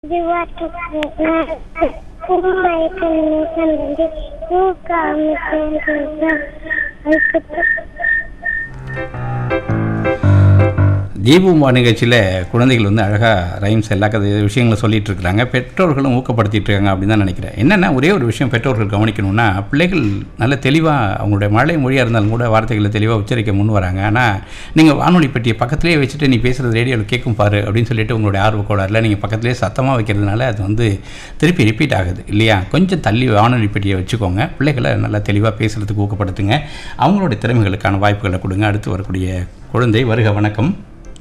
தீபுமா நிகழ்ச்சியில் குழந்தைகள் வந்து அழகாக ரைம்ஸ் எல்லா கதை விஷயங்களும் சொல்லிட்டு இருக்கிறாங்க பெற்றோர்களும் ஊக்கப்படுத்திட்டு இருக்காங்க அப்படின்னு தான் நினைக்கிறேன் என்னென்னா ஒரே ஒரு விஷயம் பெற்றோர்கள் கவனிக்கணும்னா பிள்ளைகள் நல்ல தெளிவாக அவங்களுடைய மழை மொழியாக இருந்தாலும் கூட வார்த்தைகளை தெளிவாக உச்சரிக்க முன் வராங்க ஆனால் நீங்கள் வானொலி பெட்டியை பக்கத்துலேயே வச்சுட்டு நீ பேசுகிறது ரேடியோவில் கேட்கும் பாரு அப்படின்னு சொல்லிட்டு உங்களுடைய ஆர்வ கோளாறில் நீங்கள் பக்கத்துலேயே சத்தமாக வைக்கிறதுனால அது வந்து திருப்பி ரிப்பீட் ஆகுது இல்லையா கொஞ்சம் தள்ளி வானொலி பெட்டியை வச்சுக்கோங்க பிள்ளைகளை நல்லா தெளிவாக பேசுகிறதுக்கு ஊக்கப்படுத்துங்க அவங்களுடைய திறமைகளுக்கான வாய்ப்புகளை கொடுங்க அடுத்து வரக்கூடிய குழந்தை வருக வணக்கம்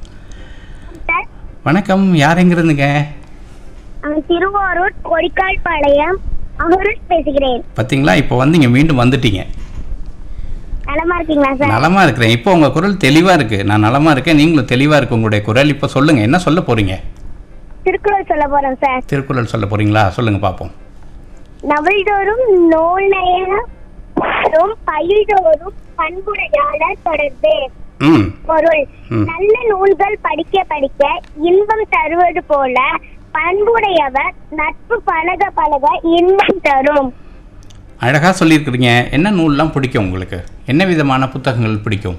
வணக்கம் யார் எங்கிருந்துங்க திருவாரூர் கொடிக்கால் பாளையம் அமருஷ் பேசுகிறேன் பார்த்தீங்களா இப்போ வந்து இங்கே மீண்டும் வந்துட்டீங்க நலமா இருக்கீங்களா சார் நலமா இருக்கிறேன் இப்போ உங்கள் குரல் தெளிவாக இருக்குது நான் நலமா இருக்கேன் நீங்களும் தெளிவாக இருக்கு உங்களுடைய குரல் இப்போ சொல்லுங்கள் என்ன சொல்ல போகிறீங்க திருக்குறள் சொல்ல போறேன் சார் திருக்குறள் சொல்ல போகிறீங்களா சொல்லுங்கள் பார்ப்போம் நவல்தோறும் நூல் நயம் பயில்தோறும் பண்புடையாளர் தொடர்பு ம் பொருள் ம். நல்ல நூல்கள் படிக்க படிக்க இன்பம் தருவது போல பண்புடையவர் நட்பு பழக பழக இன்பம் தரும் அழகாக சொல்லியிருக்கிறீங்க என்ன நூல்லாம் பிடிக்கும் உங்களுக்கு என்ன விதமான புத்தகங்கள் பிடிக்கும்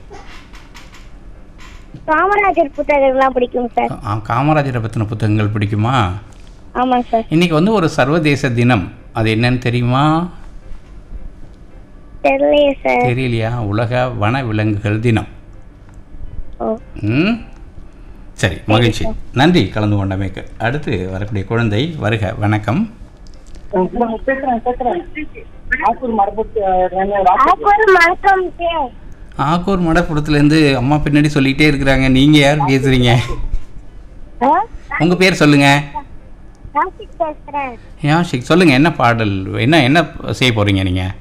காமராஜர் புத்தகங்கள்லாம் பிடிக்கும் சார் ஆ, காமராஜரை பற்றின புத்தகங்கள் பிடிக்குமா ஆமாம் சார் இன்னைக்கு வந்து ஒரு சர்வதேச தினம் அது என்னன்னு தெரியுமா தெரியலையே சார் தெரியலையா உலக வன விலங்குகள் தினம் ஓ ம் சரி மகிழ்ச்சி நன்றி கலந்து கொண்டமைக்கு அடுத்து வரக்கூடிய குழந்தை வருக வணக்கம் ஆப்பர் வணக்கம் சார் ஆக்கூர் மடப்புறத்துலேருந்து அம்மா பின்னாடி சொல்லிக்கிட்டே இருக்கிறாங்க நீங்கள் யார் பேசுகிறீங்க உங்கள் பேர் சொல்லுங்கள் ராசிக் பேசுறேன் யாஷிக் சொல்லுங்கள் என்ன பாடல் என்ன என்ன செய்ய போகிறீங்க நீங்கள்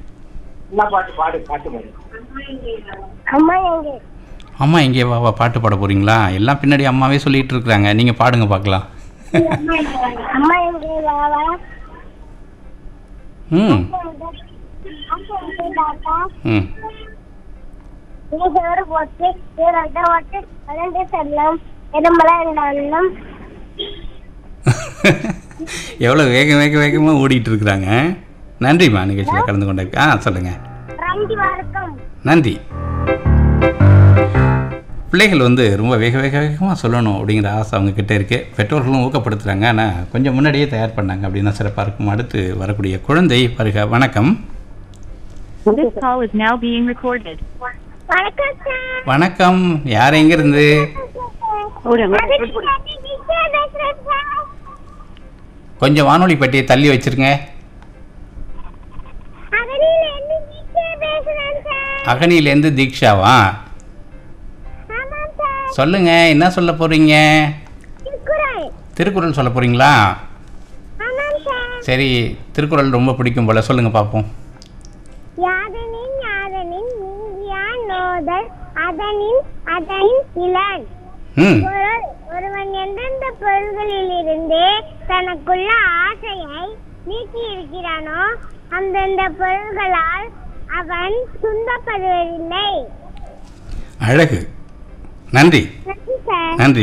அம்மா எங்க அம்மா எங்கே வா வா பாட்டு பாட போகிறீங்களா எல்லாம் பின்னாடி அம்மாவே சொல்லிகிட்டு இருக்கிறாங்க நீங்கள் பாடுங்க பார்க்கலாம் அம்மா எங்க வாவா ம் ம் சோறு போட்டு சீரட்டை போட்டு வளர்ந்து செல்லம் எதுமலை இருந்தாலும் எவ்வளோ வேக வேக வேகமாக ஓடிட்டு இருக்கிறாங்க நன்றிம்மா நிகழ்ச்சியில் கலந்து கொண்டதுக்கு ஆ சொல்லுங்கள் ரெண்டு வணக்கம் நன்றி பிள்ளைகள் வந்து ரொம்ப வேக வேக வேகமாக சொல்லணும் அப்படிங்கிற ஆசை அவங்க கிட்ட இருக்கு பெற்றோர்களும் ஊக்கப்படுத்துகிறாங்க ஆனால் கொஞ்சம் முன்னாடியே தயார் பண்ணாங்க அப்படின்னா சிறப்பாக இருக்கும் அடுத்து வரக்கூடிய குழந்தை வருக வணக்கம் This call is now being recorded. வணக்கம் சார் வணக்கம் யார் எங்கேருந்து பேசுறேன் சார் கொஞ்சம் வானொலி பெட்டியை தள்ளி வச்சிருங்க அகலில் இருந்து நீச்சே பேசுறேன் சார் அகனியிலேருந்து தீக்ஷாவா ஆமாம் சார் சொல்லுங்க என்ன சொல்ல போறீங்க திருக்குறள் திருக்குறள் சொல்ல போறீங்களா ஆமாம் சார் சரி திருக்குறள் ரொம்ப பிடிக்கும் போல சொல்லுங்க பார்ப்போம் யாதனின் யாதனின் நீங்கியான் நோதல் அதனின் அதனின் இலன் ம் பொருள் ஒருவன் எந்தெந்த பொருள்களில் இருந்து தனக்குள்ள ஆசையை நீக்கி இருக்கிறானோ அந்தந்த பொருள்களால் அவன் துன்பப்படுவதில்லை அழகு நன்றி நன்றி சார் நன்றி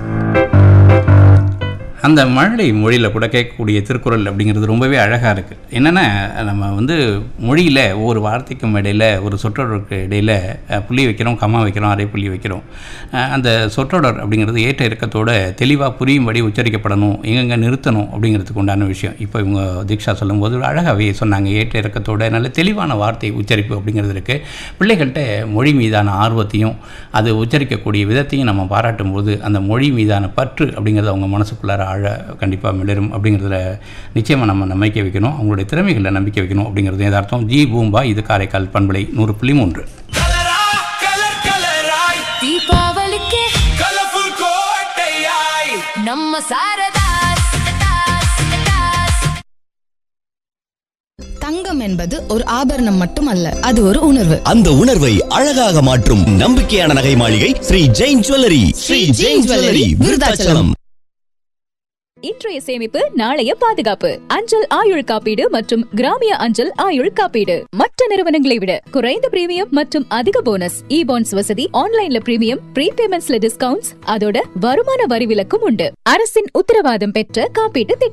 அந்த மழலை மொழியில் கூட கேட்கக்கூடிய திருக்குறள் அப்படிங்கிறது ரொம்பவே அழகாக இருக்குது என்னென்னா நம்ம வந்து மொழியில் ஒவ்வொரு வார்த்தைக்கும் இடையில் ஒரு சொற்றொடருக்கு இடையில் அஹ், புள்ளி வைக்கிறோம் கம்மா வைக்கிறோம் அரை புள்ளி வைக்கிறோம் அஹ், அந்த சொற்றொடர் அப்படிங்கிறது ஏற்ற இறக்கத்தோட தெளிவாக புரியும்படி உச்சரிக்கப்படணும் எங்கெங்கே நிறுத்தணும் அப்படிங்கிறதுக்கு உண்டான விஷயம் இப்போ இவங்க தீக்ஷா சொல்லும்போது அழகாகவே சொன்னாங்க ஏற்ற இறக்கத்தோட நல்ல தெளிவான வார்த்தை உச்சரிப்பு அப்படிங்கிறது இருக்குது பிள்ளைகள்கிட்ட மொழி மீதான ஆர்வத்தையும் அது உச்சரிக்கக்கூடிய விதத்தையும் நம்ம பாராட்டும் போது அந்த மொழி மீதான பற்று அப்படிங்கிறது அவங்க மனசுக்குள்ளார ஆழ கண்டிப்பாக மிளரும் அப்படிங்கிறதுல நிச்சயமாக நம்ம நம்பிக்கை வைக்கணும் அவங்களுடைய திறமைகளில் நம்பிக்கை வைக்கணும் அப்படிங்கிறது எதார்த்தம் ஜி பூம்பா இது காரைக்கால் பண்பலை நூறு புள்ளி மூன்று கலரா கலர் கலராய் தீபாவளிக்கு கலர்ஃபுல் கோட்டையாய் நம்ம சாரதா தங்கம் என்பது ஒரு ஆபரணம் மட்டுமல்ல அது ஒரு உணர்வு அந்த உணர்வை அழகாக மாற்றும் நம்பிக்கையான நகை மாளிகை ஸ்ரீ ஜெயின் ஜுவல்லரி ஸ்ரீ ஜெயின் ஜுவல்லரி விருதாச்சலம் இன்றைய சேமிப்பு நாளைய பாதுகாப்பு அஞ்சல் ஆயுள் காப்பீடு மற்றும் கிராமிய அஞ்சல் ஆயுள் காப்பீடு மற்ற நிறுவனங்களை விட குறைந்த பிரீமியம் மற்றும் அதிக போனஸ் இ பாண்ட்ஸ் வசதி ஆன்லைன்ல பிரீமியம் ப்ரீபேமெண்ட்ஸ்ல டிஸ்கவுண்ட்ஸ் அதோட வருமான வரி விலக்கும் உண்டு அரசின் உத்தரவாதம் பெற்ற காப்பீட்டு திட்டம்